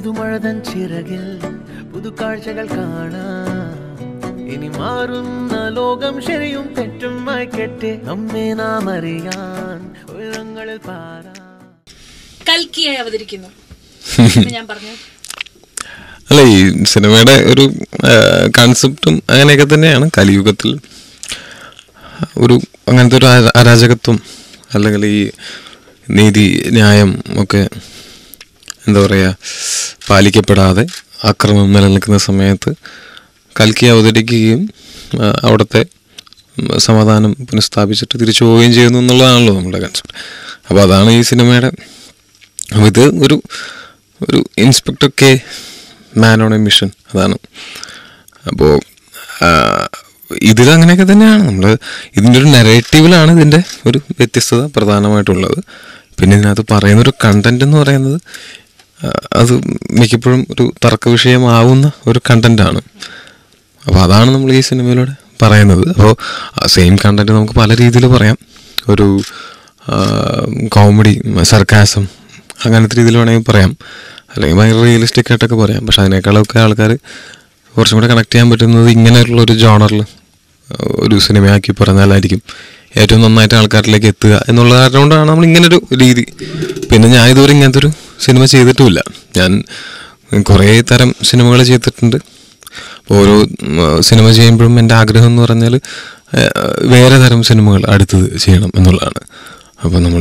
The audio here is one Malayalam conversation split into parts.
പുതുമഴതൻ ചിറകിൽ പുതുക്കാഴ്ചകൾ കാണാം ഇനി മാറുന്ന ലോകം ശരിയും തെറ്റും മായ്ക്കട്ടെ നമ്മെ നാം അറിയാൻ ഉയരങ്ങളിൽ പാറാം കൽക്കിയായി അവതരിക്കുന്നു എന്ന് ഞാൻ പറഞ്ഞു അല്ല ഈ സിനിമയുടെ ഒരു കൺസെപ്റ്റും അങ്ങനെയൊക്കെ തന്നെയാണ് കലിയുഗത്തിൽ ഒരു അങ്ങനത്തെ ഒരു അരാ- അരാജകത്വം അല്ലെങ്കിൽ ഈ നീതി ന്യായം ഒക്കെ എന്താ പറയുക പാലിക്കപ്പെടാതെ അക്രമം നിലനിൽക്കുന്ന സമയത്ത് കൽക്കി അവതരിക്കുകയും ആ, അവിടുത്തെ ഉം, സമാധാനം പുനഃസ്ഥാപിച്ചിട്ട് തിരിച്ചു പോവുകയും ചെയ്യുന്നു എന്നുള്ളതാണല്ലോ നമ്മുടെ കൺസെപ്റ്റ് അപ്പോൾ അതാണ് ഈ സിനിമയുടെ അപ്പോൾ ഇത് ഒരു ഒരു inspector K man on a mission അതാണ് അപ്പോൾ ഇതിൽ അങ്ങനെയൊക്കെ തന്നെയാണ് നമ്മൾ ഇതിൻ്റെ ഒരു നെറേറ്റീവിലാണ് ഇതിൻ്റെ ഒരു വ്യത്യസ്തത പ്രധാനമായിട്ടുള്ളത് പിന്നെ ഇതിനകത്ത് പറയുന്നൊരു കണ്ടന്റ് എന്ന് പറയുന്നത് ആ, അത് മിക്കപ്പോഴും ഒരു തർക്ക വിഷയമാവുന്ന ഒരു കണ്ടന്റാണ് അപ്പോൾ അതാണ് നമ്മൾ ഈ സിനിമയിലൂടെ പറയുന്നത് അപ്പോൾ സെയിം കണ്ടന്റ് നമുക്ക് പല രീതിയിൽ പറയാം ഒരു കോമഡി സർക്കാസം അങ്ങനത്തെ രീതിയിൽ വേണമെങ്കിൽ പറയാം അല്ലെങ്കിൽ ഭയങ്കര റിയലിസ്റ്റിക് ആയിട്ടൊക്കെ പറയാം പക്ഷെ അതിനേക്കാളൊക്കെ ആൾക്കാർ കുറച്ചും കൂടെ കണക്ട് ചെയ്യാൻ പറ്റുന്നത് ഇങ്ങനെയുള്ള ഒരു ജോണറിൽ ഒരു സിനിമയാക്കി പറഞ്ഞാലായിരിക്കും ഏറ്റവും നന്നായിട്ട് ആൾക്കാരിലേക്ക് എത്തുക എന്നുള്ള കാരണം കൊണ്ടാണ് നമ്മൾ ഇങ്ങനൊരു രീതി പിന്നെ ഞാൻ ഇതുവരെ ഇങ്ങനത്തെ ഒരു സിനിമ ചെയ്തിട്ടുമില്ല ഞാൻ കുറേ തരം സിനിമകൾ ചെയ്തിട്ടുണ്ട് ഓരോ ഉം, സിനിമ ചെയ്യുമ്പോഴും എൻ്റെ ആഗ്രഹം എന്ന് പറഞ്ഞാൽ വേറെ തരം സിനിമകൾ അടുത്തത് ചെയ്യണം എന്നുള്ളതാണ് അപ്പോൾ നമ്മൾ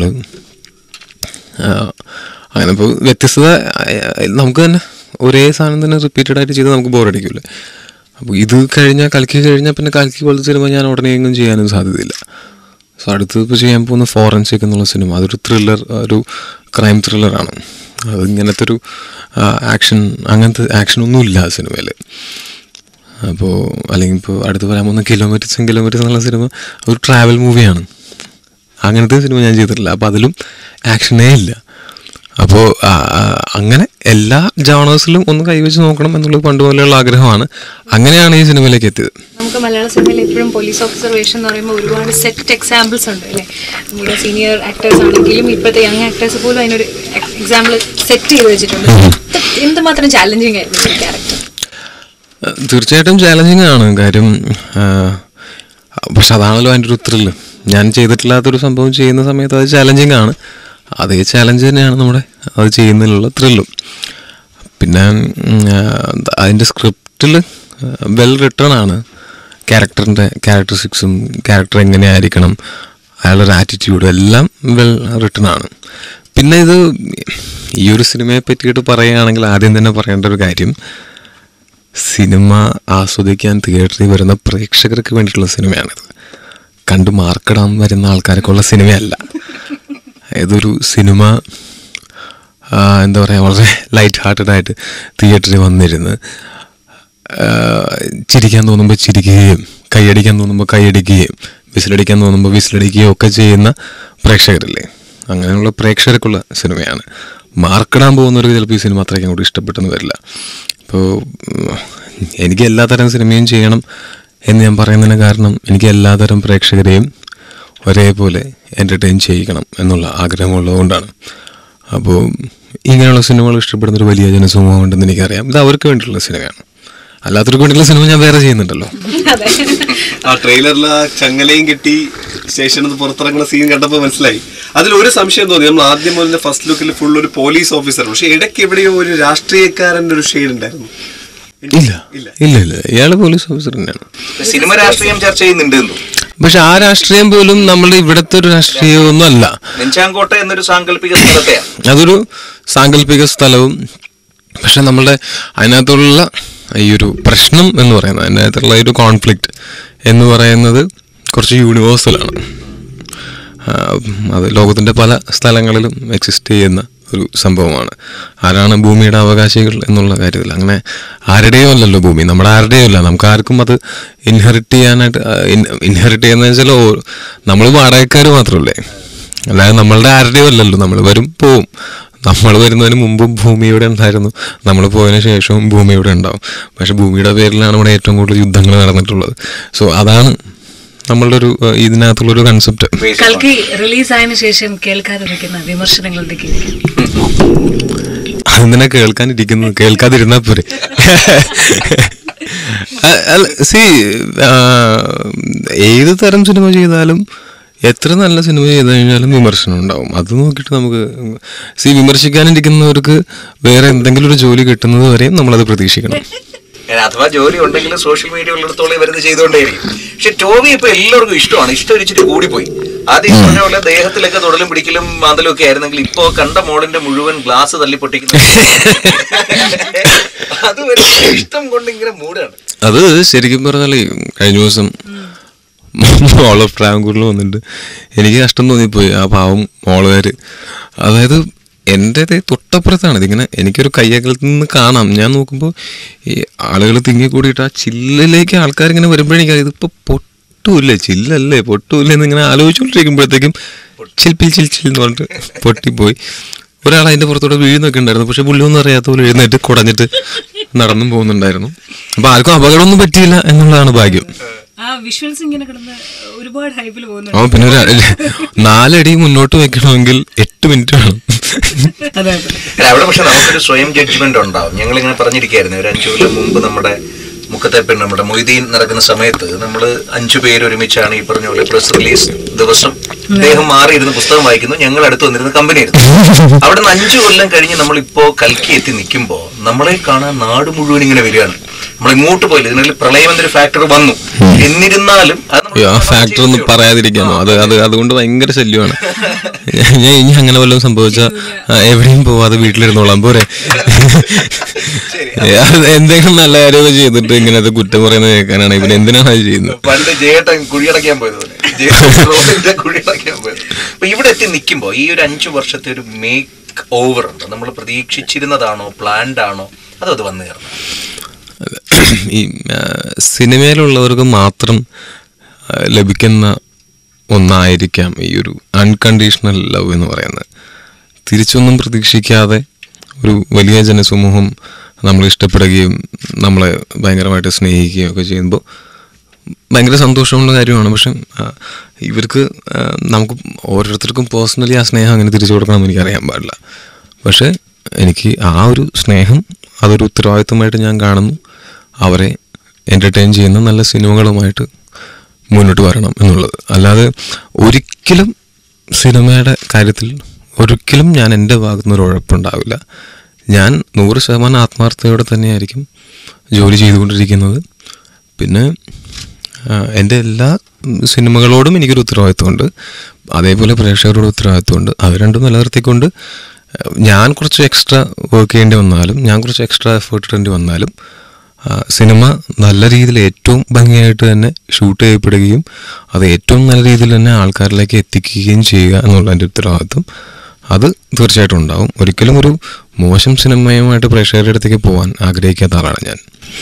അങ്ങനെ ഇപ്പോൾ വ്യത്യസ്തത ആ, നമുക്ക് തന്നെ ഒരേ സാധനം തന്നെ റിപ്പീറ്റഡ് ആയിട്ട് ചെയ്ത് നമുക്ക് ബോറടിക്കില്ല അപ്പോൾ ഇത് കഴിഞ്ഞാൽ കലക്കി കഴിഞ്ഞാൽ പിന്നെ കലക്കി പോലത്തെ സിനിമ ഞാൻ ഉടനെ എങ്ങും ചെയ്യാനും സാധ്യതയില്ല സോ അടുത്ത് ഇപ്പോൾ ചെയ്യാൻ പോകുന്ന ഫോറൻസിക് എന്നുള്ള സിനിമ അതൊരു ത്രില്ലർ ഒരു ക്രൈം ത്രില്ലറാണ് അത് ഇങ്ങനത്തെ ഒരു ആക്ഷൻ അങ്ങനത്തെ ആക്ഷനൊന്നുമില്ല ആ സിനിമയിൽ അപ്പോൾ അല്ലെങ്കിൽ ഇപ്പോൾ അടുത്ത് പറയാൻ പോകുന്ന കിലോമീറ്റേഴ്സ് ആൻഡ് കിലോമീറ്റേഴ്സ് എന്നുള്ള സിനിമ ഒരു ട്രാവൽ മൂവിയാണ് അങ്ങനത്തെ സിനിമ ഞാൻ ചെയ്തിട്ടില്ല അപ്പോൾ അതിലും ആക്ഷനേ ഇല്ല അപ്പോൾ അങ്ങനെ എല്ലാ ജോണേഴ്സിലും ഒന്ന് കൈവച്ച് നോക്കണം എന്നുള്ളത് പണ്ട് മുതലുള്ള ആഗ്രഹമാണ് അങ്ങനെയാണ് ഈ സിനിമയിലേക്ക് എത്തിയത് നമുക്ക് മലയാള സിനിമയിൽ എപ്പോഴും പോലീസ് ഓഫീസർ വേഷം എന്ന് പറയുമ്പോൾ ഒരുപാട് സെറ്റ് എക്സാമ്പിൾസ് ഉണ്ട് അല്ലേ നമ്മുടെ സീനിയർ ആക്ടേഴ്സ് ആണെങ്കിലും ഇപ്പോഴത്തെ യങ് ആക്ടേഴ്സ് പോലും അതിനൊരു എക്സാമ്പിൾ സെറ്റ് ചെയ്ത് വെച്ചിട്ടുണ്ട് ഇത് എന്തുമാത്രം ചാലഞ്ചിങ് ആയിരുന്നു ഈ ക്യാരക്ടർ ഏഹ് തീർച്ചയായിട്ടും ചാലഞ്ചിങ് ആണ് കാര്യം ആഹ്, പക്ഷെ അതാണല്ലോ അതിൻ്റെ ഒരു ത്രില്ല് ഞാൻ ചെയ്തിട്ടില്ലാത്തൊരു സംഭവം ചെയ്യുന്ന സമയത്ത് അത് ചാലഞ്ചിങ് ആണ് അതേ ചാലഞ്ച് തന്നെയാണ് നമ്മുടെ അത് ചെയ്യുന്നതിലുള്ള ത്രില്ലും പിന്നെ ഉം, ആഹ്, അതിൻ്റെ സ്ക്രിപ്റ്റിൽ വെൽ റിട്ടേൺ ആണ് ക്യാരക്ടറിൻ്റെ ക്യാരക്ടറിസ്റ്റിക്സും ക്യാരക്ടർ എങ്ങനെയായിരിക്കണം അയാളുടെ ആറ്റിറ്റ്യൂഡും എല്ലാം വെൽ റിട്ടേൺ ആണ് പിന്നെ ഇത് ഈ ഒരു സിനിമയെ പറ്റിയിട്ട് പറയുകയാണെങ്കിൽ ആദ്യം തന്നെ പറയേണ്ട ഒരു കാര്യം സിനിമ ആസ്വദിക്കാൻ തിയേറ്ററിൽ വരുന്ന പ്രേക്ഷകർക്ക് വേണ്ടിയിട്ടുള്ള സിനിമയാണിത് കണ്ട് മാർക്കിടാൻ വരുന്ന ആൾക്കാർക്കുള്ള സിനിമയല്ല ഇതൊരു സിനിമ ആ, എന്താ പറയുക വളരെ ലൈറ്റ് ഹാർട്ടഡ് ആയിട്ട് തിയേറ്ററിൽ വന്നിരുന്ന് ആ, ചിരിക്കാൻ തോന്നുമ്പോൾ ചിരിക്കുകയും കൈയടിക്കാൻ തോന്നുമ്പോൾ കൈയടിക്കുകയും വിസിലടിക്കാൻ തോന്നുമ്പോൾ വിസിലടിക്കുകയും ഒക്കെ ചെയ്യുന്ന പ്രേക്ഷകരില്ലേ അങ്ങനെയുള്ള പ്രേക്ഷകർക്കുള്ള സിനിമയാണ് മാർക്കിടാൻ പോകുന്നവർക്ക് ചിലപ്പോൾ ഈ സിനിമ അത്രയ്ക്ക് അങ്ങോട്ട് ഇഷ്ടപ്പെട്ടെന്ന് വരില്ല ഇപ്പോൾ എനിക്ക് എല്ലാതരം സിനിമയും ചെയ്യണം എന്ന് ഞാൻ പറയുന്നതിന് കാരണം എനിക്ക് എല്ലാതരം പ്രേക്ഷകരെയും ഒരേപോലെ എൻ്റർടൈൻ ചെയ്യിക്കണം എന്നുള്ള ആഗ്രഹമുള്ളതുകൊണ്ടാണ് അപ്പോൾ ഇങ്ങനെയുള്ള സിനിമകൾ ഇഷ്ടപ്പെടുന്ന ഒരു വലിയ ജനസമൂഹം ഉണ്ടെന്ന് എനിക്കറിയാം ഇത് അവർക്ക് വേണ്ടിയിട്ടുള്ള സിനിമയാണ് അല്ലാത്തവർക്ക് വേണ്ടിയിട്ടുള്ള സിനിമ ഞാൻ വേറെ ചെയ്യുന്നുണ്ടല്ലോ അതെ ആ ട്രെയിലറിൽ ആ ചങ്ങലയും കെട്ടി സ്റ്റേഷനിൽ നിന്ന് പുറത്തിറങ്ങുന്ന സീൻ കണ്ടപ്പോൾ മനസ്സിലായി അതിൽ ഒരു സംശയം തോന്നി നമ്മൾ ആദ്യം മുതൽ ഫസ്റ്റ് ലുക്കിൽ ഫുൾ ഒരു പോലീസ് ഓഫീസർ പക്ഷെ ഇടയ്ക്ക് എവിടെയോ ഒരു രാഷ്ട്രീയക്കാരന്റെ ഒരു ഷെയ്ഡ് ഉണ്ടായിരുന്നു ഇല്ല ഇല്ല ഇല്ല ഇയാള് പോലീസ് ഓഫീസർ തന്നെയാണ് സിനിമ രാഷ്ട്രീയം ചർച്ച ചെയ്യുന്നുണ്ട് എന്നു പക്ഷെ ആ രാഷ്ട്രീയം പോലും നമ്മുടെ ഇവിടുത്തെ ഒരു രാഷ്ട്രീയമൊന്നും അല്ല നെഞ്ചാങ്കോട്ട എന്നൊരു സാങ്കല്പിക സ്ഥലത്തെയാണ് അതൊരു സാങ്കല്പിക സ്ഥലവും പക്ഷെ നമ്മളുടെ അതിനകത്തുള്ള ഈ ഒരു പ്രശ്നം എന്ന് പറയുന്നത് അതിനകത്തുള്ള ഈ ഒരു കോൺഫ്ലിക്റ്റ് എന്ന് പറയുന്നത് കുറച്ച് യൂണിവേഴ്സലാണ് അത് ലോകത്തിൻ്റെ പല സ്ഥലങ്ങളിലും എക്സിസ്റ്റ് ചെയ്യുന്ന ഒരു സംഭവമാണ് ആരാണ് ഭൂമിയുടെ അവകാശികൾ എന്നുള്ള കാര്യത്തിൽ അങ്ങനെ ആരുടെയോ അല്ലല്ലോ ഭൂമി നമ്മുടെ ആരുടെയോ അല്ല നമുക്ക് ആർക്കും അത് ഇൻഹെറിറ്റ് ചെയ്യാനായിട്ട് ഇൻഹെറിറ്റ് ചെയ്യുന്ന വെച്ചാൽ നമ്മൾ വാടകക്കാർ മാത്രമല്ലേ അല്ലാതെ നമ്മളുടെ ആരുടെയോ അല്ലല്ലോ നമ്മൾ വരും പോവും നമ്മൾ വരുന്നതിന് മുമ്പും ഭൂമി ഇവിടെ ഉണ്ടായിരുന്നു നമ്മൾ പോയതിനു ശേഷവും ഭൂമി ഇവിടെ ഉണ്ടാവും പക്ഷെ ഭൂമിയുടെ പേരിലാണ് ഇവിടെ ഏറ്റവും കൂടുതൽ യുദ്ധങ്ങൾ നടന്നിട്ടുള്ളത് സോ അതാണ് നമ്മളുടെ ഒരു ഏഹ്, ഇതിനകത്തുള്ളൊരു കൺസെപ്റ്റ് കൽക്കി റിലീസ് ആയതിനു ശേഷം കേൾക്കാതെ നിൽക്കുന്ന വിമർശനങ്ങൾ എന്തൊക്കെയായിരിക്കും അത് എന്തിനാ കേൾക്കാനിരിക്കുന്നത് കേൾക്കാതിരുന്നാ പോരെ അ- അല്ല സി ഏത് തരം സിനിമ ചെയ്താലും എത്ര നല്ല സിനിമ ചെയ്തു കഴിഞ്ഞാലും വിമർശനം ഉണ്ടാവും അത് നോക്കിയിട്ട് നമുക്ക് സി വിമർശിക്കാനിരിക്കുന്നവർക്ക് വേറെ എന്തെങ്കിലും ഒരു ജോലി കിട്ടുന്നത് വരെയും നമ്മളത് പ്രതീക്ഷിക്കണം ഞാൻ അഥവാ ജോലി ഉണ്ടെങ്കിൽ സോഷ്യൽ മീഡിയ ഉള്ളിടത്തോളം ഇവരുന്ന് ചെയ്തുകൊണ്ടേയിരിക്കും പക്ഷെ ടോവി ഇപ്പൊ എല്ലാവർക്കും ഇഷ്ടമാണ് ഇഷ്ടം ഒരു ഇച്ചിരി കൂടിപ്പോയി ആദ്യം ഈ പറഞ്ഞ പോലെ ദേഹത്തിലൊക്കെ തൊടലും പിടിക്കലും മാന്തലും ഒക്കെ ആയിരുന്നെങ്കിൽ ഇപ്പോ കണ്ട മോളിന്റെ മുഴുവൻ ഗ്ലാസ് തല്ലി പൊട്ടിക്കുന്നു അത് ഒരു ഇഷ്ടം കൊണ്ട് ഇങ്ങനെ മൂടാണ് അത് ശരിക്കും പറഞ്ഞാൽ കഴിഞ്ഞ ദിവസം മോൾ ഓഫ് ട്രാങ്കൂറിൽ വന്നിട്ട് എനിക്ക് കഷ്ടം തോന്നിപ്പോയി ആ പാവം മോളുകാര് അതായത് എൻ്റെ ദേ തൊട്ടപ്പുറത്താണ് ഇതിങ്ങനെ എനിക്കൊരു കയ്യകലത്തിൽ നിന്ന് കാണാം ഞാൻ നോക്കുമ്പോൾ ഈ ആളുകൾ തിങ്ങി കൂടിയിട്ട് ആ ചില്ലിലേക്ക് ആൾക്കാർ ഇങ്ങനെ വരുമ്പോഴേക്കും ഇതിപ്പോൾ പൊട്ടൂല്ലേ ചില്ലല്ലേ പൊട്ടൂല്ലേ എന്ന് ഇങ്ങനെ ആലോചിച്ചുകൊണ്ടിരിക്കുമ്പോഴത്തേക്കും ചിൽപ്പിൽ ചിൽ ചിൽ എന്ന് പറഞ്ഞിട്ട് പൊട്ടിപ്പോയി ഒരാൾ അതിന്റെ പുറത്തൂടെ വീഴുന്നൊക്കെ ഉണ്ടായിരുന്നു പക്ഷെ പുള്ളി ഒന്നും അറിയാത്ത പോലെ എഴുന്നേറ്റ് കുടഞ്ഞിട്ട് നടന്നും പോകുന്നുണ്ടായിരുന്നു അപ്പൊ ആർക്കും അപകടമൊന്നും പറ്റിയില്ല എന്നുള്ളതാണ് ഭാഗ്യം ആ വിഷ്വൽസ് ഇങ്ങനെ കിടന്ന് ഒരുപാട് ഹൈപ്പിൽ പോകുന്നുണ്ട് അവൻ പിന്നെ ഒരു നാലടി മുന്നോട്ട് വെക്കണമെങ്കിൽ എട്ട് മിനിറ്റ് വേണം അതെ അതെ അല്ല അവിടെ പക്ഷെ നമുക്കൊരു സ്വയം ജഡ്ജ്മെന്റ് ഉണ്ടാവും ഞങ്ങൾ ഇങ്ങനെ പറഞ്ഞിരിക്കായിരുന്നു ഒരു അഞ്ചു കൊല്ലം മുമ്പ് നമ്മുടെ മുഖത്തെ പെണ്ണ് നമ്മുടെ മൊയ്തീൻ നടക്കുന്ന സമയത്ത് നമ്മൾ അഞ്ചു പേര് ഒരുമിച്ചാണ് ഈ പറഞ്ഞ പോലെ പ്രസ് റിലീസ് ദിവസം അദ്ദേഹം മാറിയിരുന്ന് പുസ്തകം വായിക്കുന്നു ഞങ്ങൾ അടുത്ത് വന്നിരുന്ന കമ്പനിയായിരുന്നു അവിടെ നിന്ന് അഞ്ചു കൊല്ലം കഴിഞ്ഞ് നമ്മളിപ്പോ കൽക്കി എത്തി നിൽക്കുമ്പോ നമ്മളെ കാണാൻ നാട് മുഴുവൻ ഇങ്ങനെ വരികയാണ് നമ്മൾ ഇങ്ങോട്ട് പോയില്ല ഇതിനിടയിൽ പ്രളയം എന്നൊരു ഫാക്ടർ വന്നു എന്നിരുന്നാലും അത് നമ്മൾ ആ ഫാക്ടർ ഒന്നും പറയാതിരിക്കാമോ അത് അത് അതുകൊണ്ട് ഭയങ്കര ശല്യമാണ് ഞാൻ ഇനി അങ്ങനെ വല്ലതും സംഭവിച്ച എവിടെയും പോവാതെ വീട്ടിലിരുന്നോളാം പോരെ അത് എന്തെങ്കിലും നല്ല കാര്യമൊക്കെ ചെയ്തിട്ട് ഇങ്ങനത്തെ കുറ്റം പറയുന്നത് കേൾക്കാനാണ് ഇവൻ എന്തിനാണ് അത് ചെയ്യുന്നത് പണ്ട് ജയേട്ടൻ കുഴിയടക്കാൻ പോയത് പോലെ ജയേട്ടൻ റോഡിന്റെ കുഴിയടക്കാൻ പോയത് അപ്പൊ ഇവിടെ എത്തി നിൽക്കുമ്പോ ഈ ഒരു അഞ്ചു വർഷത്തെ ഒരു മേക്ക് ഓവർ ഉണ്ട് നമ്മൾ പ്രതീക്ഷിച്ചിരുന്നതാണോ പ്ലാൻഡ് ആണോ അതോ അത് വന്നു ചേർന്നു ഈ ആ, സിനിമയിലുള്ളവർക്ക് മാത്രം ആ, ലഭിക്കുന്ന ഒന്നായിരിക്കാം ഈ ഒരു അൺകണ്ടീഷണൽ ലവ് എന്ന് പറയുന്നത് തിരിച്ചൊന്നും പ്രതീക്ഷിക്കാതെ ഒരു വലിയ ജനസമൂഹം നമ്മൾ ഇഷ്ടപ്പെടുകയും നമ്മളെ ഭയങ്കരമായിട്ട് സ്നേഹിക്കുകയും ഒക്കെ ചെയ്യുമ്പോൾ ഭയങ്കര സന്തോഷമുള്ള കാര്യമാണ് പക്ഷെ ആ, ഇവർക്ക് ആ, നമുക്ക് ഓരോരുത്തർക്കും പേഴ്സണലി ആ സ്നേഹം അങ്ങനെ തിരിച്ചു കൊടുക്കണമെന്ന് എനിക്കറിയാൻ പാടില്ല പക്ഷെ എനിക്ക് ആ ഒരു സ്നേഹം അതൊരു ഉത്തരവാദിത്തമായിട്ട് ഞാൻ കാണുന്നു അവരെ എൻ്റർടൈൻ ചെയ്യുന്ന നല്ല സിനിമകളുമായിട്ട് മുന്നോട്ട് വരണം എന്നുള്ളത് അല്ലാതെ ഒരിക്കലും സിനിമയുടെ കാര്യത്തിൽ ഒരിക്കലും ഞാൻ എൻ്റെ ഭാഗത്തുനിന്ന് ഒരു ഉഴപ്പുണ്ടാവില്ല ഞാൻ നൂറ് ശതമാനം ആത്മാർത്ഥതയോടെ തന്നെയായിരിക്കും ജോലി ചെയ്തുകൊണ്ടിരിക്കുന്നത് പിന്നെ ആ, എൻ്റെ എല്ലാ ഉം, സിനിമകളോടും എനിക്കൊരു ഉത്തരവാദിത്വമുണ്ട് അതേപോലെ പ്രേക്ഷകരോട് ഉത്തരവാദിത്വമുണ്ട് അത് രണ്ടും നിലനിർത്തിക്കൊണ്ട് ആ, ഞാൻ കുറച്ച് എക്സ്ട്രാ വർക്ക് ചെയ്യേണ്ടി വന്നാലും ഞാൻ കുറച്ച് എക്സ്ട്രാ എഫേർട്ട് ഇടേണ്ടി വന്നാലും ആ, സിനിമ നല്ല രീതിയിൽ ഏറ്റവും ഭംഗിയായിട്ട് തന്നെ ഷൂട്ട് ചെയ്യപ്പെടുകയും അത് ഏറ്റവും നല്ല രീതിയിൽ തന്നെ ആൾക്കാരിലേക്ക് എത്തിക്കുകയും ചെയ്യുക എന്നുള്ള എൻ്റെ ഉത്തരവാദിത്വം അത് തീർച്ചയായിട്ടും ഉണ്ടാവും ഒരിക്കലും ഒരു മോശം സിനിമയുമായിട്ട് പ്രേക്ഷകരുടെ അടുത്തേക്ക് പോകാൻ ആഗ്രഹിക്കാത്ത ആളാണ് ഞാൻ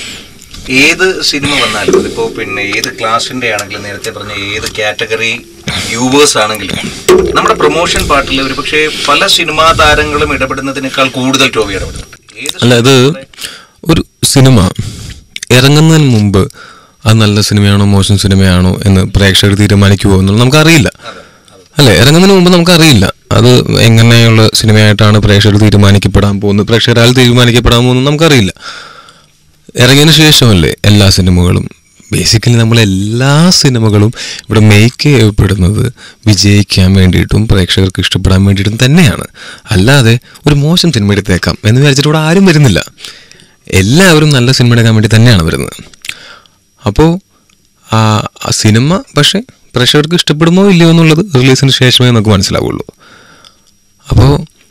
ഏത് സിനിമ വന്നാലും അതിപ്പോ പിന്നെ ഏത് ക്ലാസിന്റെ ആണെങ്കിലും നേരത്തെ പറഞ്ഞ ഏത് കാറ്റഗറി വ്യൂവേഴ്സ് ആണെങ്കിലും നമ്മുടെ പ്രൊമോഷൻ പാർട്ടിൽ ഒരു പക്ഷേ പല സിനിമാ താരങ്ങളും ഇടപെടുന്നതിനേക്കാൾ കൂടുതൽ ടോവി ഇടപെടുന്നുണ്ട് ഏത് അല്ല ഇത് ഒരു സിനിമ ഇറങ്ങുന്നതിന് മുമ്പ് അത് നല്ല സിനിമയാണോ മോശം സിനിമയാണോ എന്ന് പ്രേക്ഷകർ തീരുമാനിക്കുമോ എന്നുള്ളത് നമുക്കറിയില്ല അല്ലേ ഇറങ്ങുന്നതിന് മുമ്പ് നമുക്കറിയില്ല അത് എങ്ങനെയുള്ള സിനിമയായിട്ടാണ് പ്രേക്ഷകർ തീരുമാനിക്കപ്പെടാൻ പോകുന്നത് പ്രേക്ഷകരാൽ തീരുമാനിക്കപ്പെടാൻ പോകുന്നത് നമുക്കറിയില്ല ഇറങ്ങിയതിന് ശേഷമല്ലേ എല്ലാ സിനിമകളും ബേസിക്കലി നമ്മൾ എല്ലാ സിനിമകളും ഇവിടെ മേക്ക് ചെയ്യപ്പെടുന്നത് വിജയിക്കാൻ വേണ്ടിയിട്ടും പ്രേക്ഷകർക്ക് ഇഷ്ടപ്പെടാൻ വേണ്ടിയിട്ടും തന്നെയാണ് അല്ലാതെ ഒരു മോശം സിനിമ എടുത്തേക്കാം എന്ന് വിചാരിച്ചിട്ട് ഇവിടെ ആരും വരുന്നില്ല എല്ലാവരും നല്ല സിനിമ എടുക്കാൻ വേണ്ടി തന്നെയാണ് വരുന്നത് അപ്പോൾ ആ ആ സിനിമ പക്ഷേ പ്രേക്ഷകർക്ക് ഇഷ്ടപ്പെടുമോ ഇല്ലയോ എന്നുള്ളത് റിലീസിന് ശേഷമേ നമുക്ക് മനസ്സിലാവുള്ളൂ അപ്പോൾ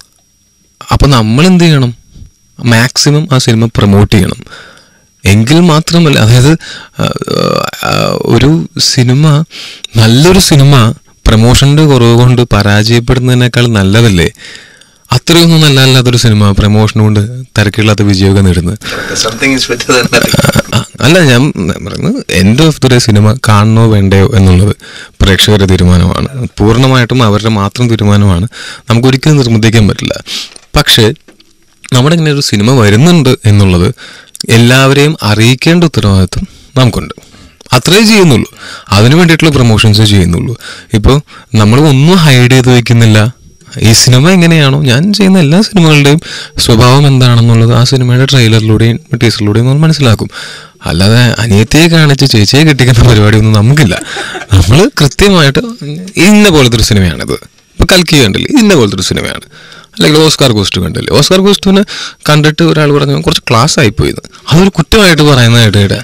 അപ്പോൾ നമ്മൾ എന്ത് ചെയ്യണം മാക്സിമം ആ സിനിമ പ്രൊമോട്ട് ചെയ്യണം എങ്കിൽ മാത്രമല്ല അതായത് ആ, ആ, ഒരു സിനിമ നല്ലൊരു സിനിമ പ്രൊമോഷൻ്റെ കുറവ് കൊണ്ട് പരാജയപ്പെടുന്നതിനേക്കാൾ നല്ലതല്ലേ അത്രയൊന്നും നല്ല അല്ലാത്തൊരു സിനിമ പ്രൊമോഷൻ കൊണ്ട് തിരക്കില്ലാത്ത വിജയമൊക്കെ നേടുന്നത് സംതിങ് ഇസ് ബെറ്റർ ദാൻ ആ, അല്ല ഞാൻ പറയുന്നത് എൻഡ് ഓഫ് ദി ഡേ സിനിമ കാണണോ വേണ്ടയോ എന്നുള്ളത് പ്രേക്ഷകരുടെ തീരുമാനമാണ് പൂർണ്ണമായിട്ടും അവരുടെ മാത്രം തീരുമാനമാണ് നമുക്കൊരിക്കലും നിർബന്ധിക്കാൻ പറ്റില്ല പക്ഷേ നമ്മുടെ ഇങ്ങനെ ഒരു സിനിമ വരുന്നുണ്ട് എന്നുള്ളത് എല്ലാവരെയും അറിയിക്കേണ്ട ഉത്തരവാദിത്വം നമുക്കുണ്ട് അത്രേ ചെയ്യുന്നുള്ളൂ അതിനു വേണ്ടിയിട്ടുള്ള പ്രൊമോഷൻസ് ചെയ്യുന്നുള്ളൂ ഇപ്പോൾ നമ്മൾ ഒന്നും ഹൈഡ് ചെയ്ത് വെക്കുന്നില്ല ഈ സിനിമ എങ്ങനെയാണോ ഞാൻ ചെയ്യുന്ന എല്ലാ സിനിമകളുടെയും സ്വഭാവം എന്താണെന്നുള്ളത് ആ സിനിമയുടെ ട്രെയിലറിലൂടെയും ടീസറിലൂടെയും നമ്മൾ മനസ്സിലാക്കും അല്ലാതെ അനിയത്തിയെ കാണിച്ച് ചേച്ചിയെ കെട്ടിക്കുന്ന പരിപാടിയൊന്നും നമുക്കില്ല നമ്മൾ കൃത്യമായിട്ട് ഇന്ന പോലത്തെ ഒരു സിനിമയാണിത് ഇപ്പൊ കൽക്കി കണ്ടില്ലേ ഇന്ന പോലത്തെ ഒരു സിനിമയാണ് അല്ലെങ്കിൽ ഓസ്കാർ ഗോസ്റ്റ് കണ്ടില്ലേ ഓസ്കാർ ഗോസ്റ്റുവിനെ കണ്ടിട്ട് ഒരാൾ പറഞ്ഞു കുറച്ച് ക്ലാസ് ആയിപ്പോയി എന്ന്. അതൊരു കുറ്റമായിട്ട് പറയുന്നതായിട്ട് ഇവിടെ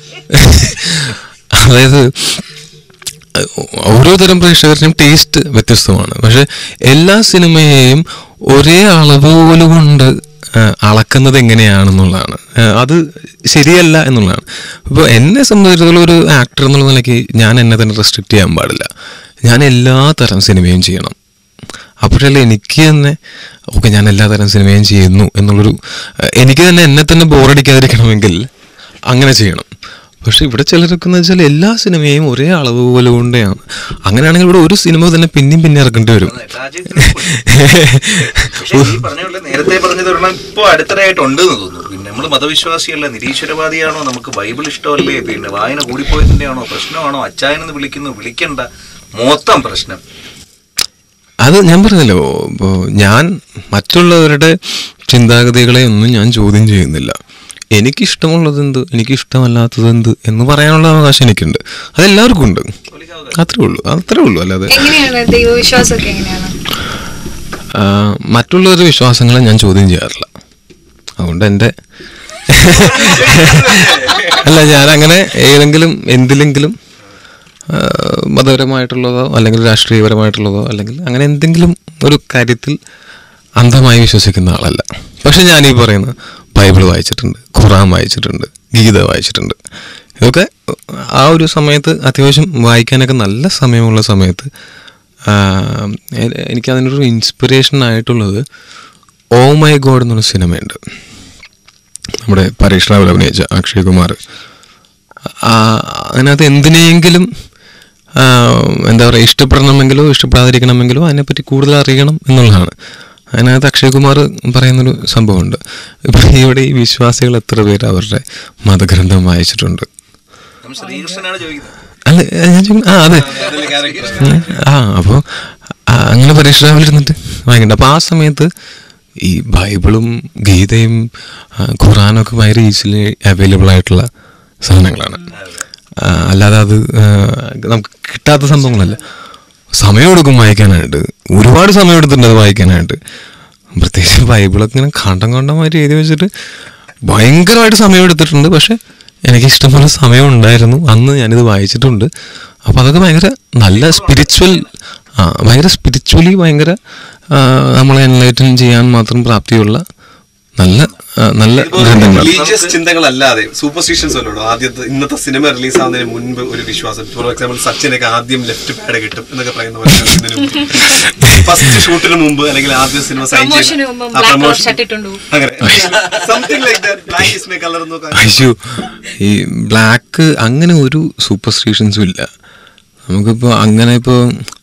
അതായത് ഓരോ തരം പ്രേക്ഷകരുടെയും ടേസ്റ്റ് വ്യത്യസ്തമാണ് പക്ഷെ എല്ലാ സിനിമയെയും ഒരേ അളവുകൾ കൊണ്ട് ആ, അളക്കുന്നത് എങ്ങനെയാണെന്നുള്ളതാണ് ആ, അത് ശരിയല്ല എന്നുള്ളതാണ് ഇപ്പോൾ എന്നെ സംബന്ധിച്ചിടത്തോളം ഒരു ആക്ടർ എന്നുള്ള നിലയ്ക്ക് ഞാൻ എന്നെ തന്നെ റെസ്ട്രിക്റ്റ് ചെയ്യാൻ പാടില്ല ഞാൻ എല്ലാ തരം സിനിമയും ചെയ്യണം അപ്പോഴല്ലേ എനിക്ക് തന്നെ ഓക്കെ ഞാൻ എല്ലാ തരം സിനിമയും ചെയ്യുന്നു എന്നുള്ളൊരു ആ, എനിക്ക് തന്നെ എന്നെ തന്നെ ബോറടിക്കാതിരിക്കണമെങ്കിൽ അങ്ങനെ ചെയ്യണം പക്ഷെ ഇവിടെ ചിലരൊക്കെ എന്ന് വെച്ചാൽ എല്ലാ സിനിമയും ഒരേ അളവ് പോലെ കൊണ്ടാണ് അങ്ങനെയാണെങ്കിൽ ഇവിടെ ഒരു സിനിമ തന്നെ പിന്നെയും പിന്നെ ഇറക്കേണ്ടി വരും പക്ഷേ ഈ പറഞ്ഞ പോലെ നേരത്തെ പറഞ്ഞത് ഒരെണ്ണം ഇപ്പൊ അടുത്തിടെയായിട്ടുണ്ട് എന്ന് തോന്നുന്നു പിന്നെ നമ്മൾ മതവിശ്വാസിയല്ല നിരീശ്വരവാദിയാണോ നമുക്ക് ബൈബിൾ ഇഷ്ടമല്ലേ പിന്നെ വായന കൂടിപ്പോയതിന്റെ ആണോ പ്രശ്നമാണോ അച്ചായനെന്ന് വിളിക്കുന്നു വിളിക്കണ്ട മൊത്തം പ്രശ്നം അത് ഞാൻ പറഞ്ഞല്ലോ ഇപ്പോ ഞാൻ മറ്റുള്ളവരുടെ ചിന്താഗതികളെ ഒന്നും ഞാൻ ചോദ്യം ചെയ്യുന്നില്ല എനിക്കിഷ്ടമുള്ളത് എന്ത് എനിക്കിഷ്ടമല്ലാത്തത് എന്ത് എന്ന് പറയാനുള്ള അവകാശം എനിക്കുണ്ട് അതെല്ലാവർക്കും ഉണ്ട് അത്രേ ഉള്ളൂ അത്രേ ഉള്ളൂ അല്ലാതെ എങ്ങനെയാണ് ദൈവവിശ്വാസമൊക്കെ എങ്ങനെയാണ് ആ, മറ്റുള്ളവരുടെ വിശ്വാസങ്ങളെ ഞാൻ ചോദ്യം ചെയ്യാറില്ല അതുകൊണ്ട് എൻ്റെ അല്ല ഞാൻ അങ്ങനെ ഏതെങ്കിലും എന്തിലെങ്കിലും ആ, മതപരമായിട്ടുള്ളതോ അല്ലെങ്കിൽ രാഷ്ട്രീയപരമായിട്ടുള്ളതോ അല്ലെങ്കിൽ അങ്ങനെ എന്തെങ്കിലും ഒരു കാര്യത്തിൽ അന്ധമായി വിശ്വസിക്കുന്ന ആളല്ല പക്ഷെ ഞാൻ ഈ പറയുന്ന ബൈബിൾ വായിച്ചിട്ടുണ്ട് ഖുറാൻ വായിച്ചിട്ടുണ്ട് ഗീത വായിച്ചിട്ടുണ്ട് ഇതൊക്കെ ആ ഒരു സമയത്ത് അത്യാവശ്യം വായിക്കാനൊക്കെ നല്ല സമയമുള്ള സമയത്ത് ആ, എ- എനിക്ക് അതിനൊരു ഇൻസ്പിറേഷൻ ആയിട്ടുള്ളത് ഓ മൈ ഗോഡ് എന്നൊരു സിനിമയുണ്ട് നമ്മുടെ പരീക്ഷ രാവൽ അഭിനയിച്ച അക്ഷയ് കുമാർ ആ, അതിനകത്ത് എന്തിനെങ്കിലും ആ, എന്താ പറയുക ഇഷ്ടപ്പെടണമെങ്കിലോ ഇഷ്ടപ്പെടാതിരിക്കണമെങ്കിലോ അതിനെപ്പറ്റി കൂടുതൽ അറിയണം എന്നുള്ളതാണ് അതിനകത്ത് അക്ഷയ് കുമാർ പറയുന്നൊരു സംഭവമുണ്ട് ഇപ്പം ഇവിടെ ഈ വിശ്വാസികൾ എത്ര പേര് അവരുടെ മതഗ്രന്ഥം വായിച്ചിട്ടുണ്ട് നമ്മൾ ശ്രീകൃഷ്ണനാണ് ചോദിക്കുന്നത് അല്ല ഞാൻ ചോദിക്കുന്നത് ആ അതെ ഉം. ആ അപ്പോൾ അങ്ങനെ പരീക്ഷ ഇരുന്നിട്ട് വാങ്ങിക്കണ്ട അപ്പോൾ ആ സമയത്ത് ഈ ബൈബിളും ഗീതയും ആ, ഖുറാനൊക്കെ ഭയങ്കര ഈസിലി അവൈലബിൾ ആയിട്ടുള്ള സാധനങ്ങളാണ് ആ, അല്ലാതെ അത് ആ, നമുക്ക് കിട്ടാത്ത സംഭവങ്ങളല്ല സമയം എടുക്കും വായിക്കാനായിട്ട് ഒരുപാട് സമയം എടുത്തിട്ടുണ്ട് അത് വായിക്കാനായിട്ട് പ്രത്യേകിച്ച് ബൈബിളൊക്കെ ഇങ്ങനെ കണ്ടം കണ്ടമായിട്ട് എഴുതി വെച്ചിട്ട് ഭയങ്കരമായിട്ട് സമയം എടുത്തിട്ടുണ്ട് പക്ഷെ എനിക്ക് ഇഷ്ടംപോലെ സമയം ഉണ്ടായിരുന്നു അന്ന് ഞാനിത് വായിച്ചിട്ടുണ്ട് അപ്പോൾ അതൊക്കെ ഭയങ്കര നല്ല സ്പിരിച്വൽ ആ ഭയങ്കര സ്പിരിച്വലി ഭയങ്കര ആ, നമ്മളെ എൻലൈറ്റൻ ചെയ്യാൻ മാത്രം പ്രാപ്തിയുള്ള നല്ല ആ, നല്ല ഗ്രന്ഥങ്ങളാണ് റിലീജിയസ് ചിന്തകളല്ലാതെ സൂപ്പർസ്റ്റിഷൻസ് വല്ലതും ആദ്യത്തെ ഇന്നത്തെ സിനിമ റിലീസ് ആവുന്നതിന് മുൻപ് ഒരു വിശ്വാസം ഫോർ എക്സാമ്പിൾ സച്ചിനൊക്കെ ആദ്യം ലെഫ്റ്റ് പാഡ് കിട്ടും എന്നൊക്കെ പറയുന്ന പോലെ ഫസ്റ്റ് ഷൂട്ടിന് മുമ്പ് അല്ലെങ്കിൽ ആദ്യം സിനിമ സൈൻ പ്രൊമോഷന് മുമ്പ് ബ്ലാക്ക് കളർ ഷർട്ട് ഇട്ടുണ്ടോ അങ്ങനെ something like that black is my colour എന്നൊക്കെ അയ്യോ ഈ ബ്ലാക്ക് അങ്ങനെ ഒരു സൂപ്പർസ്റ്റിഷൻസും ഇല്ല നമുക്കിപ്പോൾ അങ്ങനെ ഇപ്പോൾ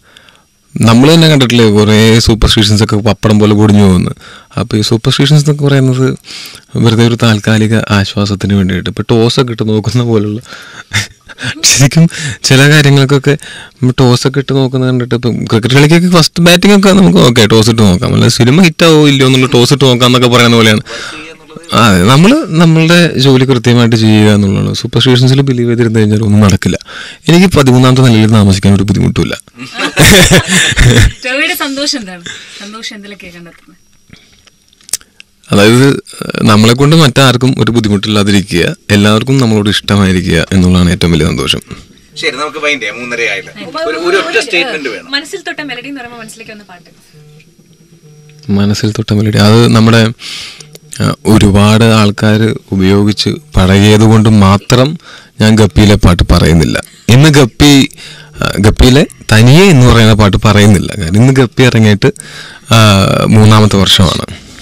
നമ്മൾ തന്നെ കണ്ടിട്ടില്ലേ കുറേ സൂപ്പർസ്റ്റിഷൻസ് ഒക്കെ പപ്പടം പോലെ പൊടിഞ്ഞു പോകുന്നു അപ്പോൾ ഈ സൂപ്പർസ്റ്റിഷൻസ് എന്നൊക്കെ പറയുന്നത് വെറുതെ ഒരു താൽക്കാലിക ആശ്വാസത്തിന് വേണ്ടിയിട്ട് ഇപ്പോൾ ടോസൊക്കെ ഇട്ട് നോക്കുന്ന പോലുള്ള ശരിക്കും ചില കാര്യങ്ങൾക്കൊക്കെ ടോസൊക്കെ ഇട്ട് നോക്കുന്നത് കണ്ടിട്ട് ഇപ്പം ക്രിക്കറ്റ് കളിക്കൊക്കെ ഫസ്റ്റ് ബാറ്റിംഗ് ഒക്കെ നമുക്ക് ഓക്കെ ടോസ് ഇട്ട് നോക്കാം അല്ല സിനിമ ഹിറ്റാവോ ഇല്ലയോ എന്നുള്ള ടോസ് ഇട്ട് നോക്കാം എന്നൊക്കെ പറയുന്ന പോലെയാണ് അതെ നമ്മൾ നമ്മളുടെ ജോലി കൃത്യമായിട്ട് ചെയ്യുക എന്നുള്ളത് സൂപ്പർസ്റ്റിഷൻസിൽ ബിലീവ് ചെയ്തിരുന്നു കഴിഞ്ഞാൽ ഒന്നും നടക്കില്ല എനിക്ക് പതിമൂന്നാമത്തെ നിലയിൽ താമസിക്കാൻ ഒരു ബുദ്ധിമുട്ടില്ല രവിയുടെ സന്തോഷം എന്താണ് സന്തോഷം എന്തിലൊക്കെ കണ്ടെത്തുന്നത് അതായത് നമ്മളെ കൊണ്ട് മറ്റാർക്കും ഒരു ബുദ്ധിമുട്ടില്ലാതിരിക്കുക എല്ലാവർക്കും നമ്മളോട് ഇഷ്ടമായിരിക്കുക എന്നുള്ളതാണ് ഏറ്റവും വലിയ സന്തോഷം ശരി നമുക്ക് വൈൻഡ് ചെയ്യാം മൂന്നര ആയില്ല ഒരു ഒരു ഒറ്റ സ്റ്റേറ്റ്മെന്റ് വേണം മനസ്സിൽ തൊട്ട മെലഡി എന്ന് പറയുമ്പോൾ മനസ്സിലേക്ക് വന്ന പാട്ട് മനസ്സിൽ തൊട്ട മെലഡി അത് നമ്മുടെ ആ, ഒരുപാട് ആൾക്കാർ ഉപയോഗിച്ച് പഴകിയത് കൊണ്ട് മാത്രം ഞാൻ ഗപ്പിയിലെ പാട്ട് പറയുന്നില്ല ഇന്ന് ഗപ്പി ആ, ഗപ്പിയിലെ തനിയെ എന്ന് പറയുന്ന പാട്ട് പറയുന്നില്ല കാരണം ഇന്ന് ഗപ്പി ഇറങ്ങിയിട്ട് ആ, മൂന്നാമത്തെ വർഷമാണ്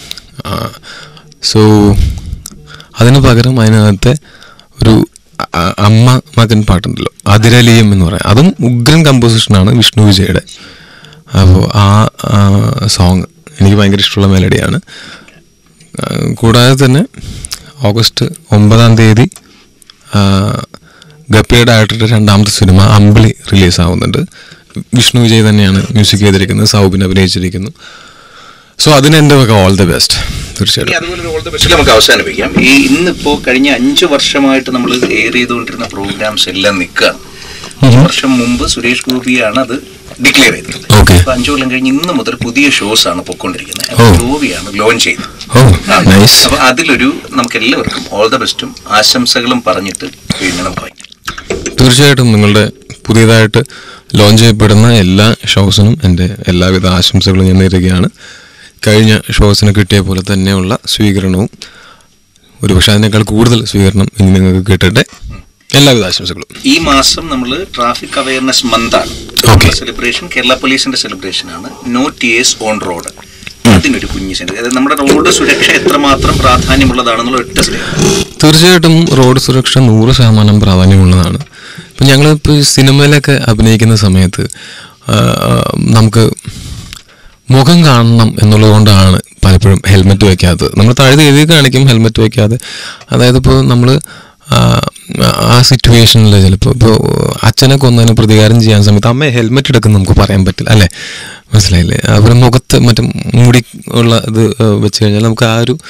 സോ അതിന് പകരം അതിനകത്തെ ഒരു അ- അമ്മ മകൻ പാട്ടുണ്ടല്ലോ അതിരലിയം എന്ന് പറയാം അതും ഉഗ്രൻ കമ്പോസിഷനാണ് വിഷ്ണു വിജയുടെ അപ്പോൾ ആ സോങ് എനിക്ക് ഭയങ്കര ഇഷ്ടമുള്ള മെലഡിയാണ് ആ, കൂടാതെ തന്നെ ഓഗസ്റ്റ് ഒമ്പതാം തീയതി ആ, ഗപ്പിയുടെ ഡയറക്ടറുടെ രണ്ടാമത്തെ സിനിമ അമ്പിളി റിലീസ് ആവുന്നുണ്ട് വിഷ്ണു വിജയ് തന്നെയാണ് മ്യൂസിക് ചെയ്തിരിക്കുന്നത് സൗബിൻ അഭിനയിച്ചിരിക്കുന്നു സോ അതിന് എൻ്റെ വക ഓൾ ദി ബെസ്റ്റ് ഇനി തീർച്ചയായിട്ടും അതുപോലെ ഒരു all the best നമുക്ക് അവസാനിപ്പിക്കാം ഈ ഇന്നിപ്പോ കഴിഞ്ഞ അഞ്ചു വർഷമായിട്ട് നമ്മൾ എയർ ചെയ്തുകൊണ്ടിരുന്ന പ്രോഗ്രാംസ് എല്ലാം നിൽക്കുകയാണ് അഞ്ച് വർഷം മുമ്പ് സുരേഷ് ഗോപിയാണ് അത് ഡിക്ലെയർ ചെയ്തത് Okay. അപ്പൊ അഞ്ചു കൊല്ലം കഴിഞ്ഞ് ഇന്ന് മുതൽ പുതിയ ഷോസ് ആണ് പൊയ്ക്കൊണ്ടിരിക്കുന്നത് Oh. ഗോപിയാണ് ലോഞ്ച് ചെയ്തത് ഓ നൈസ് അപ്പൊ അതിലൊരു നമുക്ക് എല്ലാവർക്കും ഓൾ ദ ബെസ്റ്റും ആശംസകളും പറഞ്ഞിട്ട് പിന്നെ നമുക്ക് വായിക്കാം തീർച്ചയായിട്ടും നിങ്ങളുടെ പുതിയതായിട്ട് ലോഞ്ച് ചെയ്യപ്പെടുന്ന എല്ലാ ഷോസിനും എൻ്റെ എല്ലാവിധ ആശംസകളും ഞാൻ നേരുകയാണ് കഴിഞ്ഞ ഷോസിന് കിട്ടിയ പോലെ തന്നെയുള്ള സ്വീകരണവും ഒരുപക്ഷെ അതിനേക്കാൾ കൂടുതൽ സ്വീകരണം ഇനി നിങ്ങൾക്ക് കിട്ടട്ടെ എല്ലാവിധ ആശംസകളും ഈ മാസം നമ്മൾ ട്രാഫിക് അവയർനെസ് മന്ത് ആണ് Okay. സെലിബ്രേഷൻ കേരള പോലീസിന്റെ സെലിബ്രേഷൻ ആണ് നോ ടിയേഴ്സ് ഓൺ റോഡ് അതിനൊരു കുഞ്ഞു സെന്റ് അതായത് നമ്മുടെ റോഡ് സുരക്ഷ എത്രമാത്രം പ്രാധാന്യമുള്ളതാണെന്നുള്ള ഒറ്റ statement. തീർച്ചയായിട്ടും റോഡ് സുരക്ഷ നൂറ് ശതമാനം പ്രാധാന്യമുള്ളതാണ് ഇപ്പം ഞങ്ങളിപ്പോൾ സിനിമയിലൊക്കെ അഭിനയിക്കുന്ന സമയത്ത് ആ, ആ, നമുക്ക് മുഖം കാണണം എന്നുള്ളത് കൊണ്ടാണ് പലപ്പോഴും ഹെൽമെറ്റ് വയ്ക്കാത്തത് നമ്മൾ താഴെ എഴുതി കാണിക്കും ഹെൽമെറ്റ് വയ്ക്കാതെ അതായത് ഇപ്പോൾ നമ്മൾ ആ സിറ്റുവേഷനിൽ ചിലപ്പോൾ ഇപ്പോൾ അച്ഛനെ കൊന്നതിന് പ്രതികാരം ചെയ്യാൻ സമയത്ത് അമ്മ ഹെൽമെറ്റ് എടുക്കുന്ന നമുക്ക് പറയാൻ പറ്റില്ല അല്ലേ മനസ്സിലായില്ലേ അവരുടെ മുഖത്ത് മറ്റേ മൂടി ഉള്ള ഇത് ആ, വെച്ച് കഴിഞ്ഞാൽ നമുക്ക് ആ ഒരു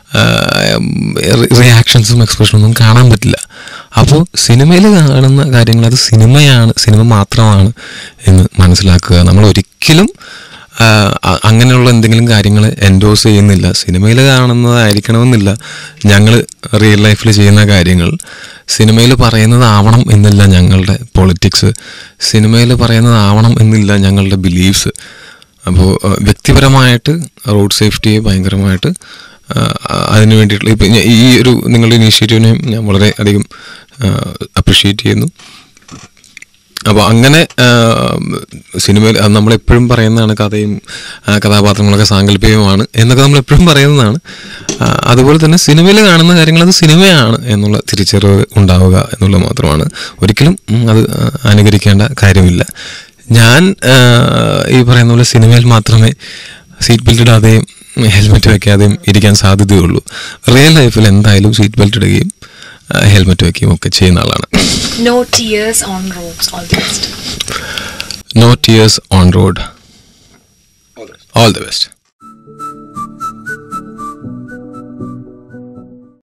റിയാക്ഷൻസും എക്സ്പ്രഷനും ഒന്നും കാണാൻ പറ്റില്ല അപ്പോൾ സിനിമയിൽ കാണുന്ന കാര്യങ്ങൾ അത് സിനിമയാണ് സിനിമ മാത്രമാണ് എന്ന് മനസ്സിലാക്കുക നമ്മൾ ഒരിക്കലും ആ, അ- അങ്ങനെയുള്ള എന്തെങ്കിലും കാര്യങ്ങൾ എൻഡോസ് ചെയ്യുന്നില്ല സിനിമയിൽ കാണുന്നതായിരിക്കണമെന്നില്ല ഞങ്ങൾ റിയൽ ലൈഫിൽ ചെയ്യുന്ന കാര്യങ്ങൾ സിനിമയിൽ പറയുന്നതാവണം എന്നില്ല ഞങ്ങളുടെ പൊളിറ്റിക്സ് സിനിമയിൽ പറയുന്നതാവണം എന്നില്ല ഞങ്ങളുടെ ബിലീഫ്സ് അപ്പോൾ വ്യക്തിപരമായിട്ട് റോഡ് സേഫ്റ്റിയെ ഭയങ്കരമായിട്ട് ആ, അതിന് വേണ്ടിയിട്ടുള്ള ഇപ്പം ഈ ഒരു നിങ്ങളുടെ ഇനീഷ്യേറ്റീവിനെ ഞാൻ വളരെ അധികം അപ്രിഷ്യേറ്റ് ചെയ്യുന്നു അപ്പോൾ അങ്ങനെ സിനിമയിൽ അത് നമ്മളെപ്പോഴും പറയുന്നതാണ് കഥയും ആ, കഥാപാത്രങ്ങളൊക്കെ സാങ്കല്പികമാണ് എന്നൊക്കെ നമ്മൾ എപ്പോഴും പറയുന്നതാണ് ആ, അതുപോലെ തന്നെ സിനിമയിൽ കാണുന്ന കാര്യങ്ങൾ അത് സിനിമയാണ് എന്നുള്ള തിരിച്ചറിവ് ഉണ്ടാവുക എന്നുള്ളത് മാത്രമാണ് ഒരിക്കലും ഉം, അത് അനുകരിക്കേണ്ട കാര്യമില്ല ഞാൻ ആ, ഈ പറയുന്ന പോലെ സിനിമയിൽ മാത്രമേ സീറ്റ് ബെൽറ്റ് ഇടാതെയും ഹെൽമെറ്റ് വെക്കാതെയും ഇരിക്കാൻ സാധ്യതയുള്ളൂ റിയൽ ലൈഫിൽ എന്തായാലും സീറ്റ് ബെൽറ്റ് ഇടുകയും ഹെൽമെറ്റ് വെക്കുകയും ഒക്കെ ചെയ്യുന്ന ആളാണ് no tears on roads all the best no tears on road all the best